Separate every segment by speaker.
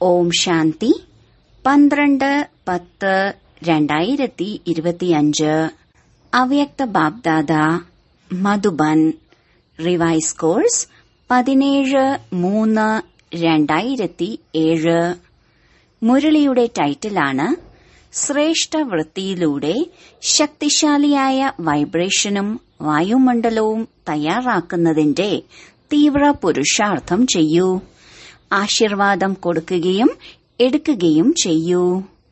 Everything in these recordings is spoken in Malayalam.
Speaker 1: ഓം ശാന്തി പന്ത്രണ്ട് പത്ത് രണ്ടായിരത്തി ഇരുപത്തിയഞ്ച് അവ്യക്ത ബാബ്ദാദ മധുബൻ റിവൈസ് കോഴ്സ് പതിനേഴ് മൂന്ന് രണ്ടായിരത്തി ഏഴ് മുരളിയുടെ ടൈറ്റിലാണ് ശ്രേഷ്ഠ വൃത്തിയിലൂടെ ശക്തിശാലിയായ വൈബ്രേഷനും വായുമണ്ഡലവും തയ്യാറാക്കുന്നതിന്റെ തീവ്ര പുരുഷാർത്ഥം ചെയ്യൂ ആശീർവാദം കൊടുക്കുകയും എടുക്കുകയും ചെയ്യൂ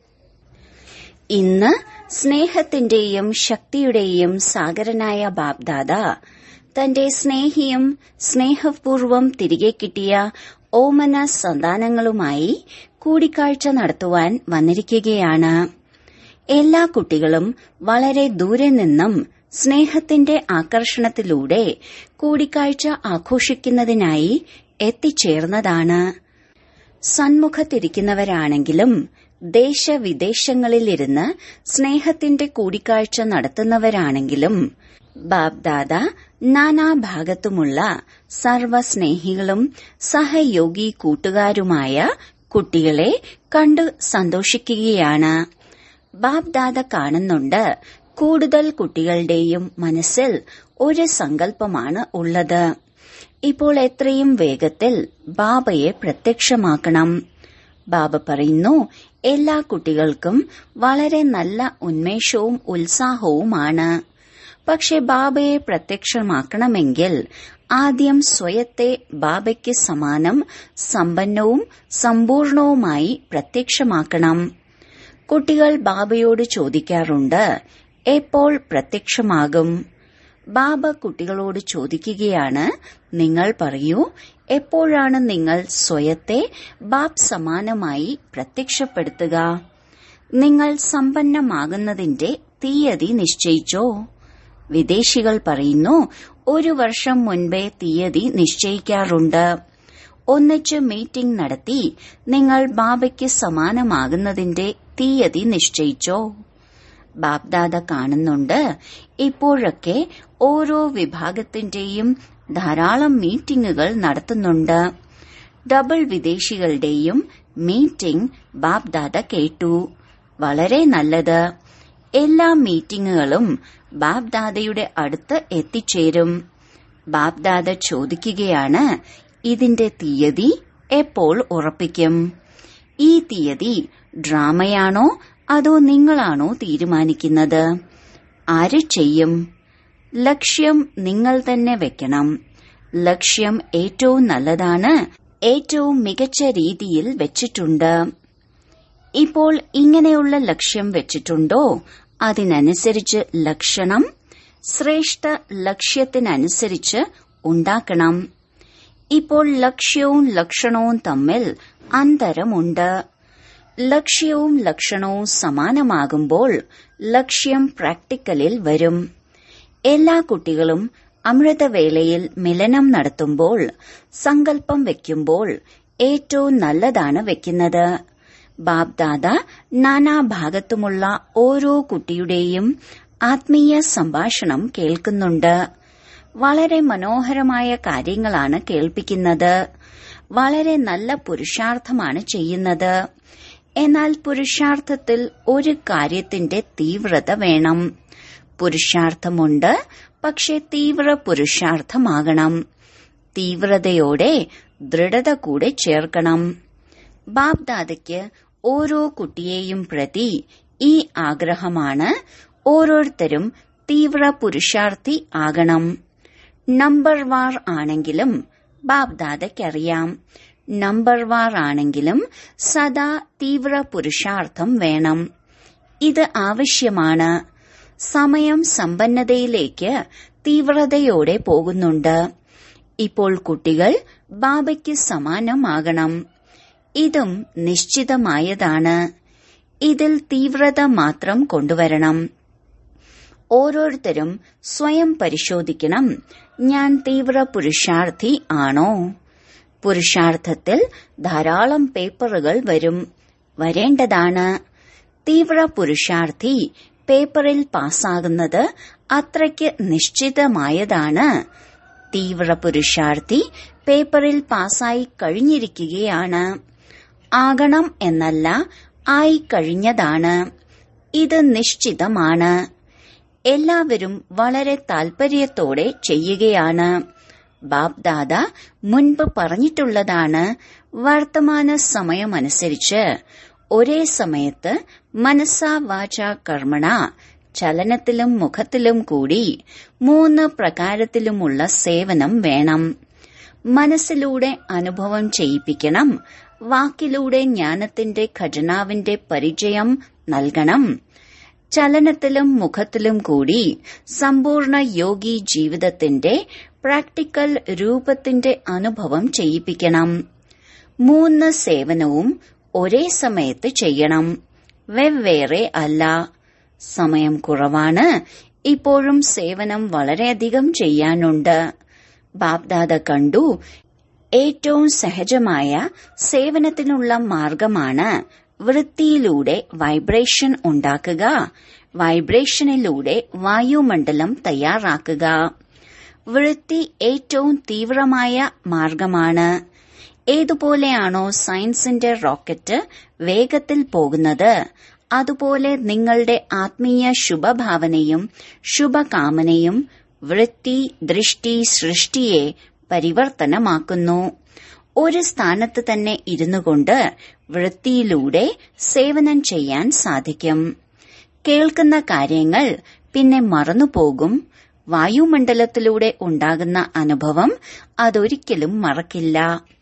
Speaker 1: ഇന്ന് സ്നേഹത്തിന്റെയും ശക്തിയുടെയും സാഗരനായ ബാബ്ദാദ തന്റെ സ്നേഹിയും സ്നേഹപൂർവം തിരികെ കിട്ടിയ ഓമന സന്താനങ്ങളുമായി കൂടിക്കാഴ്ച നടത്തുവാൻ വന്നിരിക്കുകയാണ് എല്ലാ കുട്ടികളും വളരെ ദൂരെ നിന്നും സ്നേഹത്തിന്റെ ആകർഷണത്തിലൂടെ കൂടിക്കാഴ്ച ആഘോഷിക്കുന്നതിനായി എത്തിച്ചേർന്നതാണ് സന്മുഖത്തിരിക്കുന്നവരാണെങ്കിലും ദേശവിദേശങ്ങളിലിരുന്ന് സ്നേഹത്തിന്റെ കൂടിക്കാഴ്ച നടത്തുന്നവരാണെങ്കിലും ബാബ്ദാദ നാനാഭാഗത്തുമുള്ള സർവസ്നേഹികളും സഹയോഗി കൂട്ടുകാരുമായ കുട്ടികളെ കണ്ടു സന്തോഷിക്കുകയാണ് ബാബ്ദാദ കാണുന്നുണ്ട് കൂടുതൽ കുട്ടികളുടെയും മനസ്സിൽ ഒരു സങ്കല്പമാണ് ഉള്ളത് ഇപ്പോൾ എത്രയും വേഗത്തിൽ ബാബയെ പ്രത്യക്ഷമാക്കണം ബാബ പറയുന്നു എല്ലാ കുട്ടികൾക്കും വളരെ നല്ല ഉന്മേഷവും ഉത്സാഹവുമാണ് പക്ഷെ ബാബയെ പ്രത്യക്ഷമാക്കണമെങ്കിൽ ആദ്യം സ്വയത്തെ ബാബയ്ക്ക് സമാനം സമ്പന്നവും സമ്പൂർണവുമായി പ്രത്യക്ഷമാക്കണം കുട്ടികൾ ബാബയോട് ചോദിക്കാറുണ്ട് എപ്പോൾ പ്രത്യക്ഷമാകും ബാബ കുട്ടികളോട് ചോദിക്കുകയാണ് നിങ്ങൾ പറയൂ എപ്പോഴാണ് നിങ്ങൾ സ്വയത്തെ ബാബ് സമാനമായി പ്രത്യക്ഷപ്പെടുത്തുക നിങ്ങൾ സമ്പന്നമാകുന്നതിന്റെ തീയതി നിശ്ചയിച്ചോ വിദേശികൾ പറയുന്നു ഒരു വർഷം മുൻപേ തീയതി നിശ്ചയിക്കാറുണ്ട് ഒന്നിച്ച് മീറ്റിംഗ് നടത്തി നിങ്ങൾ ബാബയ്ക്ക് സമാനമാകുന്നതിന്റെ തീയതി നിശ്ചയിച്ചോ ബാബ്ദാദ കാണുന്നുണ്ട് ഇപ്പോഴൊക്കെ ഓരോ വിഭാഗത്തിന്റെയും ധാരാളം മീറ്റിംഗുകൾ നടത്തുന്നുണ്ട് ഡബിൾ വിദേശികളുടെയും മീറ്റിംഗ് ബാബ്ദാദ കേട്ടു വളരെ നല്ലത് എല്ലാ മീറ്റിംഗുകളും ബാബ്ദാദയുടെ അടുത്ത് എത്തിച്ചേരും ബാബ്ദാദ ചോദിക്കുകയാണ് ഇതിന്റെ തീയതി എപ്പോൾ ഉറപ്പിക്കും ഈ തീയതി ഡ്രാമയാണോ അതോ നിങ്ങളാണോ തീരുമാനിക്കുന്നത് ആര് ചെയ്യും ലക്ഷ്യം നിങ്ങൾ തന്നെ വെക്കണം ലക്ഷ്യം ഏറ്റവും നല്ലതാണ് ഏറ്റവും മികച്ച രീതിയിൽ വെച്ചിട്ടുണ്ട് ഇപ്പോൾ ഇങ്ങനെയുള്ള ലക്ഷ്യം വെച്ചിട്ടുണ്ടോ അതിനനുസരിച്ച് ലക്ഷണം ശ്രേഷ്ഠ ലക്ഷ്യത്തിനനുസരിച്ച് ഉണ്ടാക്കണം ഇപ്പോൾ ലക്ഷ്യവും ലക്ഷണവും തമ്മിൽ അന്തരമുണ്ട് ലക്ഷ്യവും ലക്ഷണവും സമാനമാകുമ്പോൾ ലക്ഷ്യം പ്രാക്ടിക്കലിൽ വരും എല്ലാ കുട്ടികളും അമൃതവേളയിൽ മിലനം നടത്തുമ്പോൾ സങ്കല്പം വെക്കുമ്പോൾ ഏറ്റവും നല്ലതാണ് വെക്കുന്നത് ബാബ്ദാദ നാനാഭാഗത്തുമുള്ള ഓരോ കുട്ടിയുടെയും ആത്മീയ സംഭാഷണം കേൾക്കുന്നുണ്ട് വളരെ മനോഹരമായ കാര്യങ്ങളാണ് കേൾപ്പിക്കുന്നത് വളരെ നല്ല പുരുഷാർത്ഥമാണ് ചെയ്യുന്നത് എന്നാൽ പുരുഷാർത്ഥത്തിൽ ഒരു കാര്യത്തിന്റെ തീവ്രത വേണം പുരുഷാർത്ഥമുണ്ട് പക്ഷെ തീവ്ര പുരുഷാർത്ഥമാകണം തീവ്രതയോടെ ദൃഢത കൂടെ ചേർക്കണം ബാബ്ദാദയ്ക്ക് ഓരോ കുട്ടിയെയും പ്രതി ഈ ആഗ്രഹമാണ് ഓരോരുത്തരും തീവ്ര പുരുഷാർത്ഥി ആകണം നമ്പർ വാർ ആണെങ്കിലും ബാബ്ദാദയ്ക്കറിയാം നമ്പർ വാർ ആണെങ്കിലും സദാ തീവ്ര പുരുഷാർത്ഥം വേണം ഇത് ആവശ്യമാണ് സമയം സമ്പന്നതയിലേക്ക് തീവ്രതയോടെ പോകുന്നുണ്ട് ഇപ്പോൾ കുട്ടികൾ ബാബയ്ക്ക് സമാനമാകണം ഇതും നിശ്ചിതമായതാണ് ഇതിൽ തീവ്രത മാത്രം കൊണ്ടുവരണം ഓരോരുത്തരും സ്വയം പരിശോധിക്കണം ഞാൻ തീവ്ര പുരുഷാർത്ഥി ആണോ പുരുഷാർത്ഥത്തിൽ ധാരാളം പേപ്പറുകൾ വരും വരേണ്ടതാണ് തീവ്ര പുരുഷാർത്ഥി പേപ്പറിൽ പാസ്സാകുന്നത് അത്രയ്ക്ക് നിശ്ചിതമായതാണ് തീവ്ര പുരുഷാർത്ഥി പേപ്പറിൽ പാസ്സായി കഴിഞ്ഞിരിക്കുകയാണ് ആകണം എന്നല്ല ആയിക്കഴിഞ്ഞതാണ് ഇത് നിശ്ചിതമാണ് എല്ലാവരും വളരെ താൽപര്യത്തോടെ ചെയ്യുകയാണ് ബാബ്ദാദ മുൻപ് പറഞ്ഞിട്ടുള്ളതാണ് വർത്തമാന സമയമനുസരിച്ച് ഒരേ സമയത്ത് മനസ്സാ വാച കർമ്മണ ചലനത്തിലും മുഖത്തിലും കൂടി മൂന്ന് പ്രകാരത്തിലുമുള്ള സേവനം വേണം മനസ്സിലൂടെ അനുഭവം ചെയ്യിപ്പിക്കണം വാക്കിലൂടെ ജ്ഞാനത്തിന്റെ ഖജനാവിന്റെ പരിചയം നൽകണം ചലനത്തിലും മുഖത്തിലും കൂടി സമ്പൂർണ്ണ യോഗി ജീവിതത്തിന്റെ പ്രാക്ടിക്കൽ രൂപത്തിന്റെ അനുഭവം ചെയ്യിപ്പിക്കണം മൂന്ന് സേവനവും ഒരേ സമയത്ത് ചെയ്യണം വെവ്വേറെ അല്ല സമയം കുറവാണ് ഇപ്പോഴും സേവനം വളരെയധികം ചെയ്യാനുണ്ട് ബാബ്ദാദ കണ്ടു ഏറ്റവും സഹജമായ സേവനത്തിനുള്ള മാർഗമാണ് വൃത്തിയിലൂടെ വൈബ്രേഷൻ ഉണ്ടാക്കുക വൈബ്രേഷനിലൂടെ വായുമണ്ഡലം തയ്യാറാക്കുക വൃത്തി ഏറ്റവും തീവ്രമായ മാർഗമാണ് ഏതുപോലെയാണോ സയൻസിന്റെ റോക്കറ്റ് വേഗത്തിൽ പോകുന്നത് അതുപോലെ നിങ്ങളുടെ ആത്മീയ ശുഭഭാവനയും ശുഭകാമനയും വൃത്തി ദൃഷ്ടി സൃഷ്ടിയെ പരിവർത്തനമാക്കുന്നു ഒരു സ്ഥാനത്ത് തന്നെ ഇരുന്നു കൊണ്ട് വൃത്തിയിലൂടെ സേവനം ചെയ്യാൻ സാധിക്കും കേൾക്കുന്ന കാര്യങ്ങൾ പിന്നെ മറന്നുപോകും വായുമണ്ഡലത്തിലൂടെ ഉണ്ടാകുന്ന അനുഭവം അതൊരിക്കലും മറക്കില്ല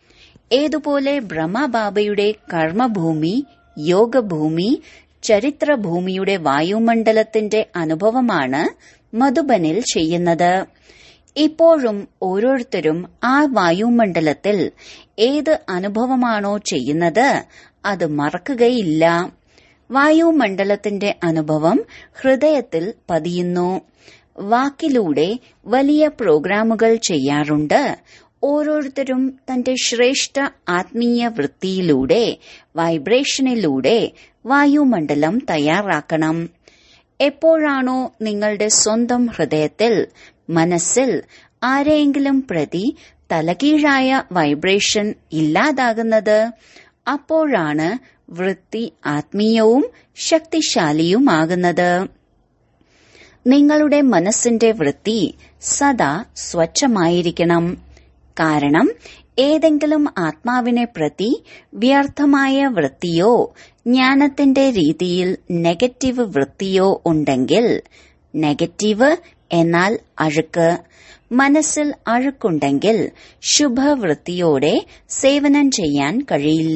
Speaker 1: ഏതുപോലെ ബ്രഹ്മബാബയുടെ കർമ്മഭൂമി യോഗഭൂമി ചരിത്രഭൂമിയുടെ വായുമണ്ഡലത്തിന്റെ അനുഭവമാണ് മധുബനിൽ ചെയ്യുന്നത് ഇപ്പോഴും ഓരോരുത്തരും ആ വായുമണ്ഡലത്തിൽ ഏത് അനുഭവമാണോ ചെയ്യുന്നത് അത് മറക്കുകയില്ല വായുമണ്ഡലത്തിന്റെ അനുഭവം ഹൃദയത്തിൽ പതിയുന്നു വാക്കിലൂടെ വലിയ പ്രോഗ്രാമുകൾ ചെയ്യാറുണ്ട് ഓരോരുത്തരും തന്റെ ശ്രേഷ്ഠ ആത്മീയ വൃത്തിയിലൂടെ വൈബ്രേഷനിലൂടെ വായുമണ്ഡലം തയ്യാറാക്കണം എപ്പോഴാണോ നിങ്ങളുടെ സ്വന്തം ഹൃദയത്തിൽ മനസ്സിൽ ആരെയെങ്കിലും പ്രതി തലകീഴായ വൈബ്രേഷൻ ഇല്ലാതാകുന്നത് അപ്പോഴാണ് വൃത്തി ആത്മീയവും ശക്തിശാലിയുമാകുന്നത് നിങ്ങളുടെ മനസ്സിന്റെ വൃത്തി സദാ സ്വച്ഛമായിരിക്കണം കാരണം ഏതെങ്കിലും ആത്മാവിനെ പ്രതി വ്യർത്ഥമായ വൃത്തിയോ ജ്ഞാനത്തിന്റെ രീതിയിൽ നെഗറ്റീവ് വൃത്തിയോ ഉണ്ടെങ്കിൽ നെഗറ്റീവ് എന്നാൽ അഴുക്ക് മനസ്സിൽ അഴുക്കുണ്ടെങ്കിൽ ശുഭവൃത്തിയോടെ സേവനം ചെയ്യാൻ കഴിയില്ല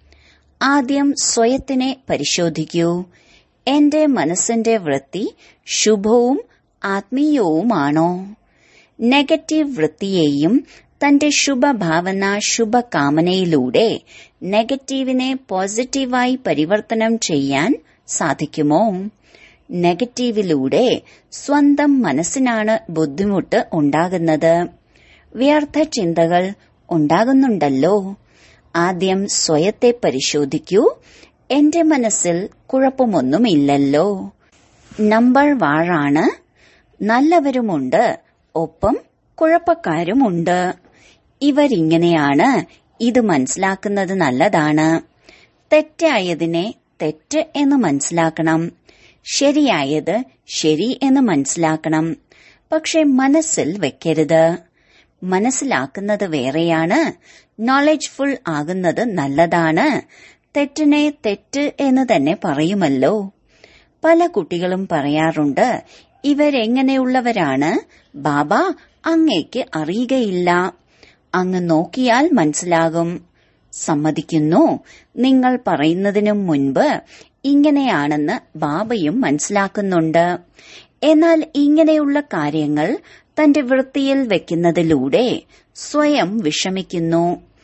Speaker 1: ആദ്യം സ്വയത്തിനെ പരിശോധിക്കൂ എന്റെ മനസ്സിന്റെ വൃത്തി ശുഭവും ആത്മീയവുമാണോ നെഗറ്റീവ് വൃത്തിയെയും തന്റെ ശുഭഭാവന ശുഭകാമനയിലൂടെ നെഗറ്റീവിനെ പോസിറ്റീവായി പരിവർത്തനം ചെയ്യാൻ സാധിക്കുമോ നെഗറ്റീവിലൂടെ സ്വന്തം മനസ്സിനാണ് ബുദ്ധിമുട്ട് ഉണ്ടാകുന്നത് വ്യർത്ഥ ചിന്തകൾ ഉണ്ടാകുന്നുണ്ടല്ലോ ആദ്യം സ്വയത്തെ പരിശോധിക്കൂ എന്റെ മനസ്സിൽ കുഴപ്പമൊന്നുമില്ലല്ലോ നമ്പർ വാഴാണ് നല്ലവരുമുണ്ട് ഒപ്പം കുഴപ്പക്കാരുമുണ്ട് ഇവരിങ്ങനെയാണ് ഇത് മനസ്സിലാക്കുന്നത് നല്ലതാണ് തെറ്റായതിനെ തെറ്റ് എന്ന് മനസ്സിലാക്കണം ശരിയായത് ശരി എന്ന് മനസ്സിലാക്കണം പക്ഷെ മനസ്സിൽ വെക്കരുത് മനസ്സിലാക്കുന്നത് വേറെയാണ് നോളജ്ഫുൾ ആകുന്നത് നല്ലതാണ് തെറ്റിനെ തെറ്റ് എന്ന് തന്നെ പറയുമല്ലോ പല കുട്ടികളും പറയാറുണ്ട് ഇവരെങ്ങനെയുള്ളവരാണ് ബാബ അങ്ങേക്ക് അറിയുകയില്ല അങ്ങ് നോക്കിയാൽ മനസ്സിലാകും സമ്മതിക്കുന്നു നിങ്ങൾ പറയുന്നതിനും മുൻപ് ഇങ്ങനെയാണെന്ന് ബാബയും മനസ്സിലാക്കുന്നുണ്ട് എന്നാൽ ഇങ്ങനെയുള്ള കാര്യങ്ങൾ തന്റെ വൃത്തിയിൽ വെക്കുന്നതിലൂടെ സ്വയം വിഷമിക്കുന്നു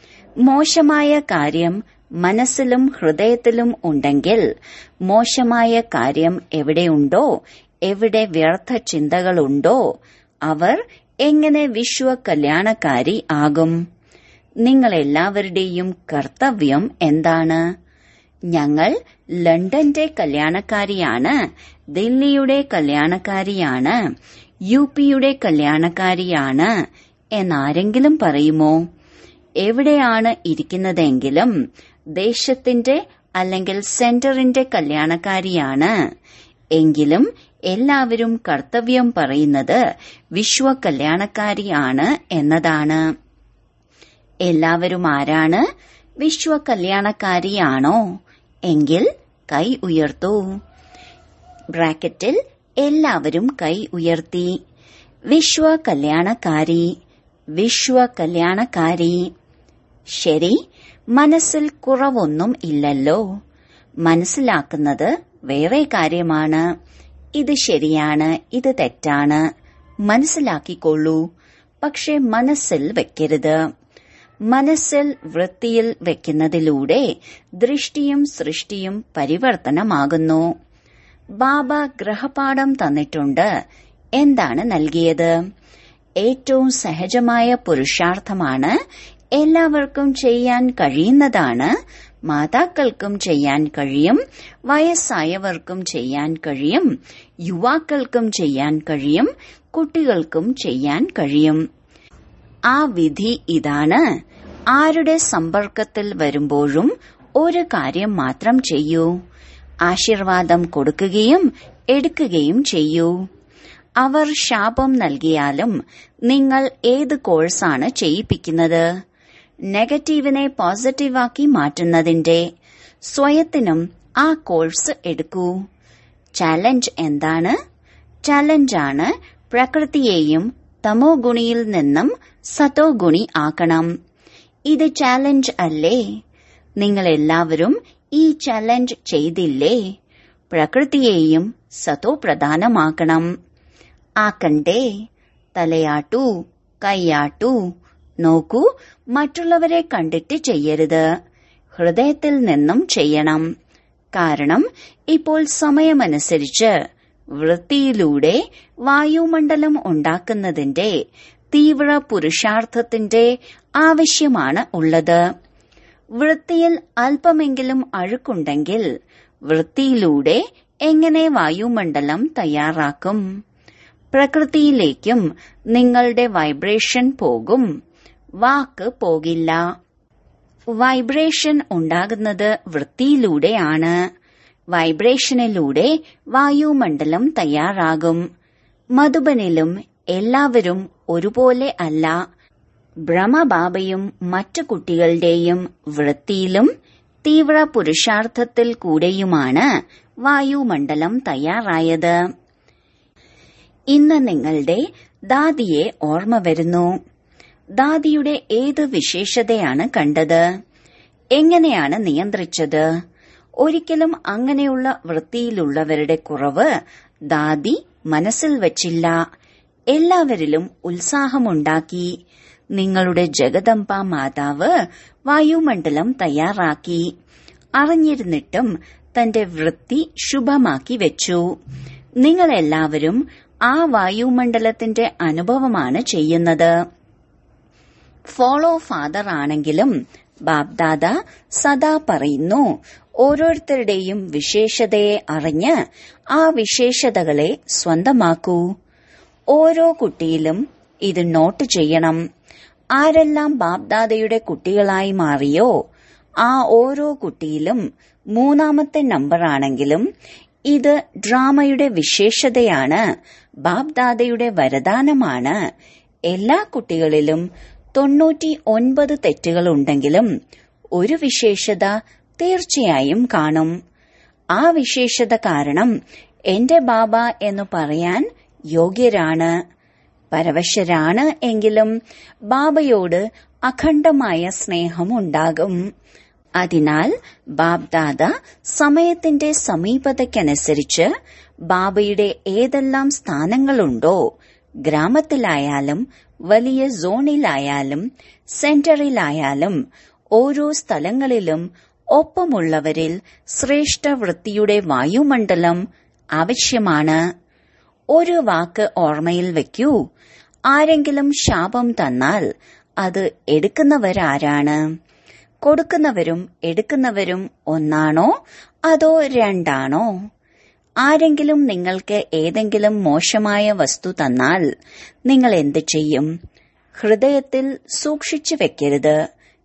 Speaker 1: മോശമായ കാര്യം മനസ്സിലും ഹൃദയത്തിലും ഉണ്ടെങ്കിൽ മോശമായ കാര്യം എവിടെയുണ്ടോ എവിടെ വ്യർത്ഥ ചിന്തകളുണ്ടോ അവർ എങ്ങനെ വിശ്വ കല്യാണക്കാരി ആകും നിങ്ങളെല്ലാവരുടെയും കർത്തവ്യം എന്താണ് ഞങ്ങൾ ലണ്ടന്റെ കല്യാണക്കാരിയാണ് ദില്ലിയുടെ കല്യാണക്കാരിയാണ് യു പിയുടെ കല്യാണക്കാരിയാണ് എന്നാരെങ്കിലും പറയുമോ എവിടെയാണ് ഇരിക്കുന്നതെങ്കിലും ദേശത്തിന്റെ അല്ലെങ്കിൽ സെന്ററിന്റെ കല്യാണക്കാരിയാണ് എങ്കിലും എല്ലാവരും കർത്തവ്യം പറയുന്നത് വിശ്വ കല്യാണക്കാരിയാണ് എന്നതാണ് എല്ലാവരും ആരാണ് വിശ്വ കല്യാണക്കാരിയാണോ എങ്കിൽ കൈ ഉയർത്തൂ ബ്രാക്കറ്റിൽ എല്ലാവരും കൈ ഉയർത്തി വിശ്വ കല്യാണക്കാരി വിശ്വ കല്യാണക്കാരി ശരി മനസ്സിൽ കുറവൊന്നും ഇല്ലല്ലോ മനസ്സിലാക്കുന്നത് വേറെ കാര്യമാണ് ഇത് ശരിയാണ് ഇത് തെറ്റാണ് മനസ്സിലാക്കിക്കൊള്ളൂ പക്ഷെ മനസ്സിൽ വെക്കരുത് മനസ്സിൽ വൃത്തിയിൽ വെക്കുന്നതിലൂടെ ദൃഷ്ടിയും സൃഷ്ടിയും പരിവർത്തനമാകുന്നു ബാബ ഗ്രഹപാഠം തന്നിട്ടുണ്ട് എന്താണ് നൽകിയത് ഏറ്റവും സഹജമായ പുരുഷാർത്ഥമാണ് എല്ലാവർക്കും ചെയ്യാൻ കഴിയുന്നതാണ് മാതാക്കൾക്കും ചെയ്യാൻ കഴിയും വയസ്സായവർക്കും ചെയ്യാൻ കഴിയും യുവാക്കൾക്കും ചെയ്യാൻ കഴിയും കുട്ടികൾക്കും ചെയ്യാൻ കഴിയും ആ വിധി ഇതാണ് ആരുടെ സമ്പർക്കത്തിൽ വരുമ്പോഴും ഒരു കാര്യം മാത്രം ചെയ്യൂ ആശീർവാദം കൊടുക്കുകയും എടുക്കുകയും ചെയ്യൂ അവർ ശാപം നൽകിയാലും നിങ്ങൾ ഏത് കോഴ്സാണ് ചെയ്യിപ്പിക്കുന്നത് നെഗറ്റീവിനെ പോസിറ്റീവാക്കി മാറ്റുന്നതിന്റെ സ്വയത്തിനും ആ കോഴ്സ് എടുക്കൂ ചാലഞ്ച് എന്താണ് ചാലഞ്ചാണ് പ്രകൃതിയെയും തമോ ഗുണിയിൽ നിന്നും സതോ ഗുണി ആക്കണം ഇത് ചാലഞ്ച് അല്ലേ നിങ്ങൾ എല്ലാവരും ഈ ചലഞ്ച് ചെയ്തില്ലേ പ്രകൃതിയെയും സതോ പ്രധാനമാക്കണം ആക്കണ്ടേ തലയാട്ടു കൈയാട്ടു നോക്കൂ മറ്റുള്ളവരെ കണ്ടിട്ട് ചെയ്യരുത് ഹൃദയത്തിൽ നിന്നും ചെയ്യണം കാരണം ഇപ്പോൾ സമയമനുസരിച്ച് വൃത്തിയിലൂടെ വായുമണ്ഡലം ഉണ്ടാക്കുന്നതിന്റെ തീവ്ര പുരുഷാർത്ഥത്തിന്റെ ആവശ്യമാണ് ഉള്ളത് വൃത്തിയിൽ അല്പമെങ്കിലും അഴുക്കുണ്ടെങ്കിൽ വൃത്തിയിലൂടെ എങ്ങനെ വായുമണ്ഡലം തയ്യാറാക്കും പ്രകൃതിയിലേക്കും നിങ്ങളുടെ വൈബ്രേഷൻ പോകും വാക്ക് പോകില്ല വൈബ്രേഷൻ ഉണ്ടാകുന്നത് വൃത്തിയിലൂടെയാണ് വൈബ്രേഷനിലൂടെ വായുമണ്ഡലം തയ്യാറാകും മധുബനിലും എല്ലാവരും ഒരുപോലെ അല്ല ബ്രഹ്മബാബയും മറ്റു കുട്ടികളുടെയും വൃത്തിയിലും തീവ്ര പുരുഷാർത്ഥത്തിൽ കൂടെയുമാണ് വായുമണ്ഡലം തയ്യാറായത് ഇന്ന് നിങ്ങളുടെ ദാദിയെ ഓർമ്മ വരുന്നു ദാദിയുടെ ഏത് വിശേഷതയാണ് കണ്ടത് എങ്ങനെയാണ് നിയന്ത്രിച്ചത് ഒരിക്കലും അങ്ങനെയുള്ള വൃത്തിയിലുള്ളവരുടെ കുറവ് ദാദി മനസ്സിൽ വച്ചില്ല എല്ലാവരിലും ഉത്സാഹമുണ്ടാക്കി നിങ്ങളുടെ ജഗദമ്പ മാതാവ് വായുമണ്ഡലം തയ്യാറാക്കി അറിഞ്ഞിരുന്നിട്ടും തന്റെ വൃത്തി ശുഭമാക്കി വെച്ചു നിങ്ങളെല്ലാവരും ആ വായുമണ്ഡലത്തിന്റെ അനുഭവമാണ് ചെയ്യുന്നത് ഫോളോ ഫാദർ ആണെങ്കിലും ബാബ്ദാദ സദാ പറയുന്നു ഓരോരുത്തരുടെയും വിശേഷതയെ അറിഞ്ഞ് ആ വിശേഷതകളെ സ്വന്തമാക്കൂ ഓരോ കുട്ടിയിലും ഇത് നോട്ട് ചെയ്യണം ആരെല്ലാം ബാബ്ദാദയുടെ കുട്ടികളായി മാറിയോ ആ ഓരോ കുട്ടിയിലും മൂന്നാമത്തെ നമ്പറാണെങ്കിലും ഇത് ഡ്രാമയുടെ വിശേഷതയാണ് ബാബ്ദാദയുടെ വരദാനമാണ് എല്ലാ കുട്ടികളിലും തൊണ്ണൂറ്റി ഒൻപത് തെറ്റുകളുണ്ടെങ്കിലും ഒരു വിശേഷത തീർച്ചയായും കാണും ആ വിശേഷത കാരണം എന്റെ ബാബ എന്ന് പറയാൻ യോഗ്യരാണ് പരവശരാണ് എങ്കിലും ബാബയോട് അഖണ്ഡമായ സ്നേഹമുണ്ടാകും അതിനാൽ ബാബ്ദാദ സമയത്തിന്റെ സമീപതയ്ക്കനുസരിച്ച് ബാബയുടെ ഏതെല്ലാം സ്ഥാനങ്ങളുണ്ടോ ഗ്രാമത്തിലായാലും വലിയ സോണിലായാലും സെന്ററിലായാലും ഓരോ സ്ഥലങ്ങളിലും ഒപ്പമുള്ളവരിൽ ശ്രേഷ്ഠ വൃത്തിയുടെ വായുമണ്ഡലം ആവശ്യമാണ് ഒരു വാക്ക് ഓർമ്മയിൽ വയ്ക്കൂ ആരെങ്കിലും ശാപം തന്നാൽ അത് എടുക്കുന്നവരാരാണ് കൊടുക്കുന്നവരും എടുക്കുന്നവരും ഒന്നാണോ അതോ രണ്ടാണോ ആരെങ്കിലും നിങ്ങൾക്ക് ഏതെങ്കിലും മോശമായ വസ്തു തന്നാൽ നിങ്ങൾ എന്ത് ചെയ്യും ഹൃദയത്തിൽ സൂക്ഷിച്ചു വെക്കരുത്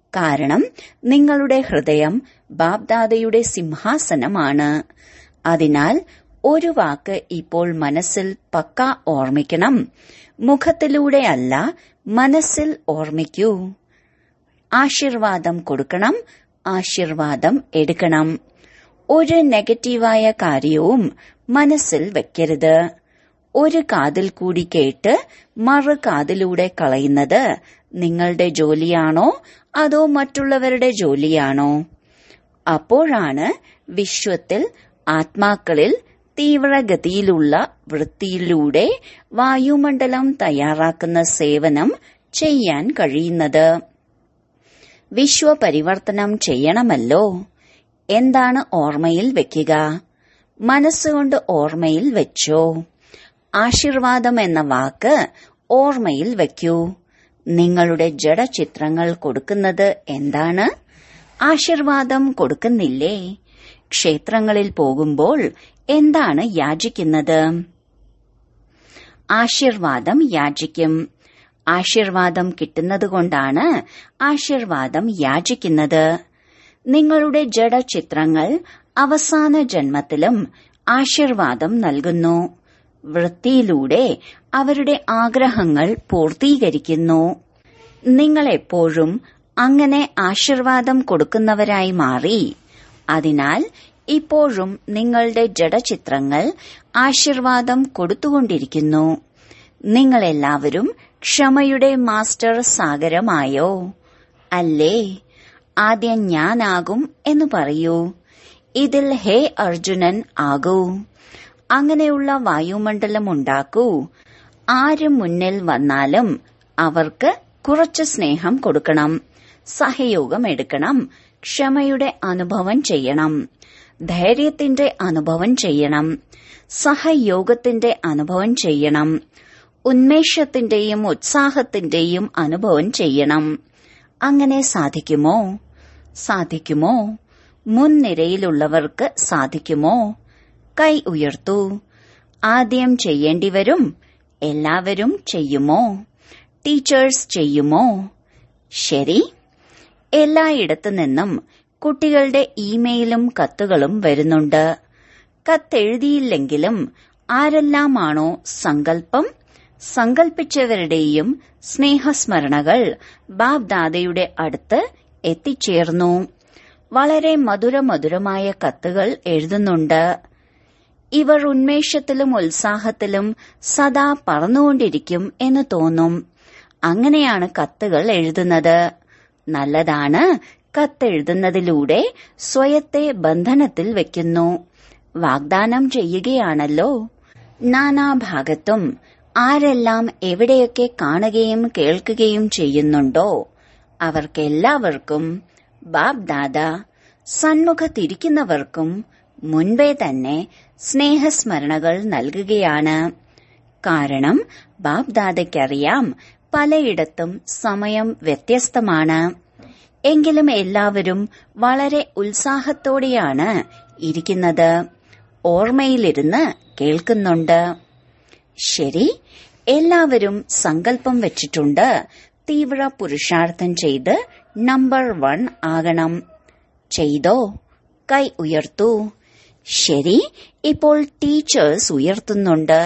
Speaker 1: കാരണം നിങ്ങളുടെ ഹൃദയം ബാബ്ദാദയുടെ സിംഹാസനമാണ് അതിനാൽ ഒരു വാക്ക് ഇപ്പോൾ മനസ്സിൽ പക്ക ഓർമ്മിക്കണം മുഖത്തിലൂടെയല്ല മനസ്സിൽ ഓർമ്മിക്കൂ ആശീർവാദം കൊടുക്കണം ആശീർവാദം എടുക്കണം ഒരു നെഗറ്റീവായ കാര്യവും മനസ്സിൽ വെക്കരുത് ഒരു കാതിൽ കൂടി കേട്ട് മറു കാതിലൂടെ കളയുന്നത് നിങ്ങളുടെ ജോലിയാണോ അതോ മറ്റുള്ളവരുടെ ജോലിയാണോ അപ്പോഴാണ് വിശ്വത്തിൽ ആത്മാക്കളിൽ തീവ്രഗതിയിലുള്ള വൃത്തിയിലൂടെ വായുമണ്ഡലം തയ്യാറാക്കുന്ന സേവനം ചെയ്യാൻ കഴിയുന്നത് വിശ്വപരിവർത്തനം ചെയ്യണമല്ലോ എന്താണ് ഓർമ്മയിൽ വെക്കുക മനസ്സുകൊണ്ട് ഓർമ്മയിൽ വെച്ചോ ആശീർവാദം എന്ന വാക്ക് ഓർമ്മയിൽ വയ്ക്കൂ നിങ്ങളുടെ ജഡചിത്രങ്ങൾ കൊടുക്കുന്നത് എന്താണ് ആശീർവാദം കൊടുക്കുന്നില്ലേ ക്ഷേത്രങ്ങളിൽ പോകുമ്പോൾ എന്താണ് യാചിക്കുന്നത് ആശീർവാദം യാചിക്കും ആശീർവാദം കിട്ടുന്നതുകൊണ്ടാണ് ആശീർവാദം യാചിക്കുന്നത് നിങ്ങളുടെ ജഡചിത്രങ്ങൾ അവസാന ജന്മത്തിലും ആശീർവാദം നൽകുന്നു വൃത്തിയിലൂടെ അവരുടെ ആഗ്രഹങ്ങൾ പൂർത്തീകരിക്കുന്നു നിങ്ങൾ എപ്പോഴും അങ്ങനെ ആശീർവാദം കൊടുക്കുന്നവരായി മാറി അതിനാൽ ഇപ്പോഴും നിങ്ങളുടെ ജഡചിത്രങ്ങൾ ആശീർവാദം കൊടുത്തുകൊണ്ടിരിക്കുന്നു നിങ്ങളെല്ലാവരും ക്ഷമയുടെ മാസ്റ്റർ സാഗരമായോ അല്ലേ ആദ്യം ഞാനാകും എന്ന് പറയൂ ഇതിൽ ഹേ അർജുനൻ ആകൂ അങ്ങനെയുള്ള വായുമണ്ഡലം ഉണ്ടാക്കൂ ആര് മുന്നിൽ വന്നാലും അവർക്ക് കുറച്ച് സ്നേഹം കൊടുക്കണം സഹയോഗം എടുക്കണം ക്ഷമയുടെ അനുഭവം ചെയ്യണം ധൈര്യത്തിന്റെ അനുഭവം ചെയ്യണം സഹയോഗത്തിന്റെ അനുഭവം ചെയ്യണം ഉന്മേഷത്തിന്റെയും ഉത്സാഹത്തിന്റെയും അനുഭവം ചെയ്യണം അങ്ങനെ സാധിക്കുമോ സാധിക്കുമോ മുൻനിരയിലുള്ളവർക്ക് സാധിക്കുമോ കൈ ഉയർത്തൂ ആദ്യം ചെയ്യേണ്ടി വരും എല്ലാവരും ചെയ്യുമോ ടീച്ചേഴ്സ് ചെയ്യുമോ ശരി എല്ലായിടത്തു നിന്നും കുട്ടികളുടെ ഇമെയിലും കത്തുകളും വരുന്നുണ്ട് കത്തെഴുതിയില്ലെങ്കിലും ആരെല്ലാമാണോ സങ്കല്പം സങ്കൽപ്പിച്ചവരുടെയും സ്നേഹസ്മരണകൾ ബാബ്ദാദയുടെ അടുത്ത് എത്തിച്ചേർന്നു വളരെ മധുരമധുരമായ കത്തുകൾ എഴുതുന്നുണ്ട് ഇവർ ഉന്മേഷത്തിലും ഉത്സാഹത്തിലും സദാ പറന്നുകൊണ്ടിരിക്കും എന്ന് തോന്നും അങ്ങനെയാണ് കത്തുകൾ എഴുതുന്നത് നല്ലതാണ് കത്തെഴുതുന്നതിലൂടെ സ്വയത്തെ ബന്ധനത്തിൽ വെക്കുന്നു വാഗ്ദാനം ചെയ്യുകയാണല്ലോ നാനാഭാഗത്തും ആരെല്ലാം എവിടെയൊക്കെ കാണുകയും കേൾക്കുകയും ചെയ്യുന്നുണ്ടോ അവർക്കെല്ലാവർക്കും ബാബ് ദാദ സന്മുഖത്തിരിക്കുന്നവർക്കും മുൻപേ തന്നെ സ്നേഹസ്മരണകൾ നൽകുകയാണ് കാരണം ബാബ് ദാദയ്ക്കറിയാം പലയിടത്തും സമയം വ്യത്യസ്തമാണ് എങ്കിലും എല്ലാവരും വളരെ ഉത്സാഹത്തോടെയാണ് ഇരിക്കുന്നത് ഓർമ്മയിലിരുന്ന് കേൾക്കുന്നുണ്ട് ശരി എല്ലാവരും സങ്കല്പം വെച്ചിട്ടുണ്ട് തീവ്ര പുരുഷാർത്ഥം ചെയ്ത് നമ്പർ വൺ ആകണം ചെയ്തോ കൈ ഉയർത്തൂ ശരി ഇപ്പോൾ ടീച്ചേഴ്സ് ഉയർത്തുന്നുണ്ട്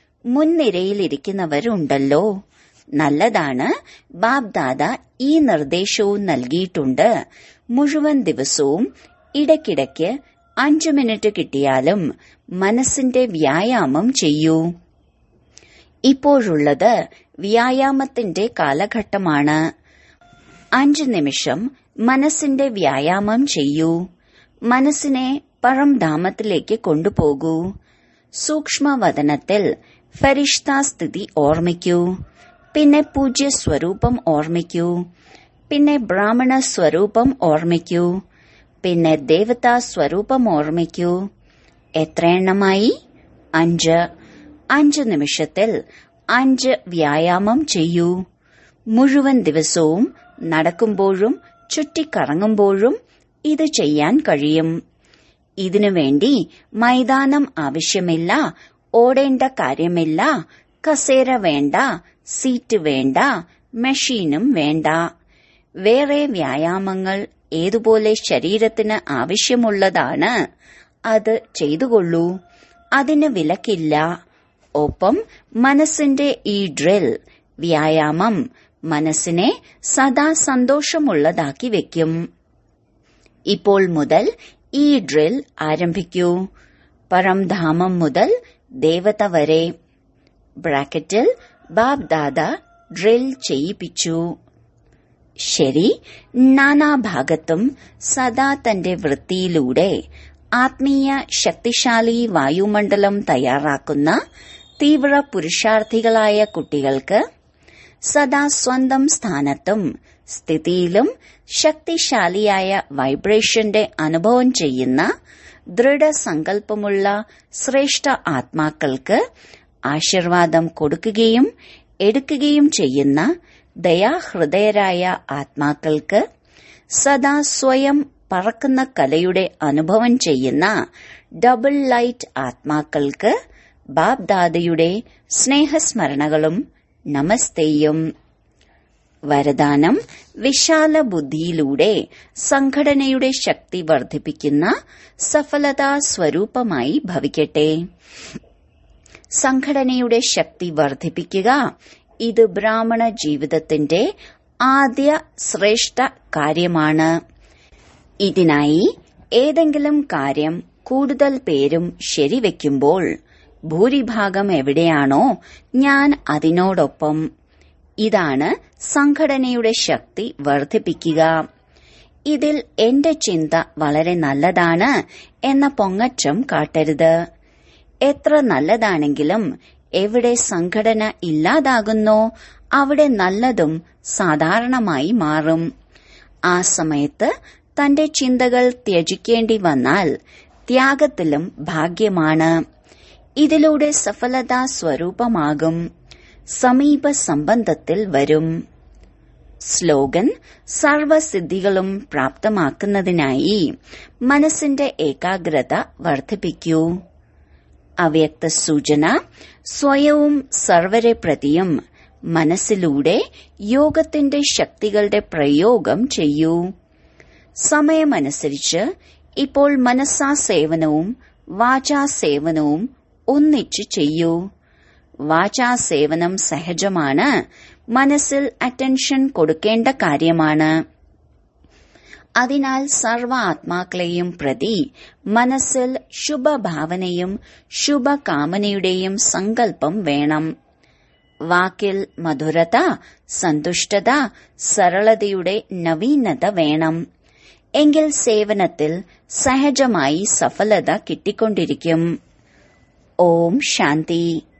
Speaker 1: മുൻനിരയിലിരിക്കുന്നവരുണ്ടല്ലോ നല്ലതാണ് ബാബ് ദാദ ഈ നിർദ്ദേശവും നൽകിയിട്ടുണ്ട് മുഴുവൻ ദിവസവും ഇടയ്ക്കിടയ്ക്ക് അഞ്ചു മിനിറ്റ് കിട്ടിയാലും മനസ്സിന്റെ വ്യായാമം ചെയ്യൂ ഇപ്പോഴുള്ളത് വ്യായാമത്തിന്റെ കാലഘട്ടമാണ് അഞ്ച് നിമിഷം മനസ്സിന്റെ വ്യായാമം ചെയ്യൂ മനസ്സിനെ പഴംധാമത്തിലേക്ക് കൊണ്ടുപോകൂ സൂക്ഷ്മവദനത്തിൽ ഫരിഷ്ത സ്ഥിതി ഓർമ്മിക്കൂ പിന്നെ പൂജ്യ സ്വരൂപം ഓർമ്മിക്കൂ പിന്നെ ബ്രാഹ്മണ സ്വരൂപം ഓർമ്മിക്കൂ പിന്നെ ദേവതാ സ്വരൂപം ഓർമ്മിക്കൂ എത്ര എണ്ണമായി അഞ്ച് അഞ്ച് നിമിഷത്തിൽ അഞ്ച് വ്യായാമം ചെയ്യൂ മുഴുവൻ ദിവസവും നടക്കുമ്പോഴും ചുറ്റിക്കറങ്ങുമ്പോഴും ഇത് ചെയ്യാൻ കഴിയും ഇതിനുവേണ്ടി മൈതാനം ആവശ്യമില്ല ഓടേണ്ട കാര്യമില്ല കസേര വേണ്ട സീറ്റ് വേണ്ട മെഷീനും വേണ്ട വേറെ വ്യായാമങ്ങൾ ഏതുപോലെ ശരീരത്തിന് ആവശ്യമുള്ളതാണ് അത് ചെയ്തുകൊള്ളൂ അതിന് വിലക്കില്ല ഒപ്പം മനസ്സിന്റെ ഈ ഡ്രിൽ വ്യായാമം മനസ്സിനെ സദാ സന്തോഷമുള്ളതാക്കി വെക്കും ഇപ്പോൾ മുതൽ ഈ ഡ്രിൽ ആരംഭിക്കൂ പരംധാമം മുതൽ ദേവത വരെ ബ്രാക്കറ്റിൽ ബാബ് ദാദ ഡ്രിൽ ചെയ്യിപ്പിച്ചു ശരി നാനാഭാഗത്തും സദാ തന്റെ വൃത്തിയിലൂടെ ആത്മീയ ശക്തിശാലി വായുമണ്ഡലം തയ്യാറാക്കുന്ന തീവ്ര പുരുഷാർത്ഥികളായ കുട്ടികൾക്ക് സദാ സ്വന്തം സ്ഥാനത്തും സ്ഥിതിയിലും ശക്തിശാലിയായ വൈബ്രേഷന്റെ അനുഭവം ചെയ്യുന്ന ദൃഢസങ്കല്പമുള്ള ശ്രേഷ്ഠ ആത്മാക്കൾക്ക് ആശീർവാദം കൊടുക്കുകയും എടുക്കുകയും ചെയ്യുന്ന ദയാഹൃദയരായ ആത്മാക്കൾക്ക് സദാ സ്വയം പറക്കുന്ന കലയുടെ അനുഭവം ചെയ്യുന്ന ഡബിൾ ലൈറ്റ് ആത്മാക്കൾക്ക് ബാബ്ദാദയുടെ സ്നേഹസ്മരണകളും നമസ്തേയും വരദാനം വിശാല ബുദ്ധിയിലൂടെ സംഘടനയുടെ ശക്തി വർദ്ധിപ്പിക്കുന്ന സഫലതാ സ്വരൂപമായി ഭവിക്കട്ടെ സംഘടനയുടെ ശക്തി വർദ്ധിപ്പിക്കുക ഇത് ബ്രാഹ്മണ ജീവിതത്തിന്റെ ആദ്യ ശ്രേഷ്ഠ കാര്യമാണ് ഇതിനായി ഏതെങ്കിലും കാര്യം കൂടുതൽ പേരും ശരിവെക്കുമ്പോൾ ഭൂരിഭാഗം എവിടെയാണോ ഞാൻ അതിനോടൊപ്പം ഇതാണ് സംഘടനയുടെ ശക്തി വർദ്ധിപ്പിക്കുക ഇതിൽ എന്റെ ചിന്ത വളരെ നല്ലതാണ് എന്ന പൊങ്ങച്ചം കാട്ടരുത് എത്ര നല്ലതാണെങ്കിലും എവിടെ സംഘടന ഇല്ലാതാകുന്നോ അവിടെ നല്ലതും സാധാരണമായി മാറും ആ സമയത്ത് തന്റെ ചിന്തകൾ ത്യജിക്കേണ്ടി വന്നാൽ ത്യാഗത്തിലും ഭാഗ്യമാണ് ഇതിലൂടെ സഫലതാ സ്വരൂപമാകും സമീപ സംബന്ധത്തിൽ വരും സ്ലോഗൻ സർവസിദ്ധികളും പ്രാപ്തമാക്കുന്നതിനായി മനസ്സിന്റെ ഏകാഗ്രത വർദ്ധിപ്പിക്കൂ അവ്യക്ത സൂചന സ്വയവും സർവരെ പ്രതിയും മനസ്സിലൂടെ യോഗത്തിന്റെ ശക്തികളുടെ പ്രയോഗം ചെയ്യൂ സമയമനുസരിച്ച് ഇപ്പോൾ മനസ്സാ സേവനവും വാചാ സേവനവും ഒന്നിച്ചു ചെയ്യൂ വാചാ സേവനം സഹജമാണ് മനസ്സിൽ അറ്റൻഷൻ കൊടുക്കേണ്ട കാര്യമാണ് അതിനാൽ സർവ ആത്മാക്കളെയും പ്രതി മനസ്സിൽ ശുഭഭാവനയും ശുഭകാമനയുടെയും സങ്കല്പം വേണം വാക്കിൽ മധുരത സന്തുഷ്ടത സരളതയുടെ നവീനത വേണം എങ്കിൽ സേവനത്തിൽ സഹജമായി സഫലത കിട്ടിക്കൊണ്ടിരിക്കും ഓം ശാന്തി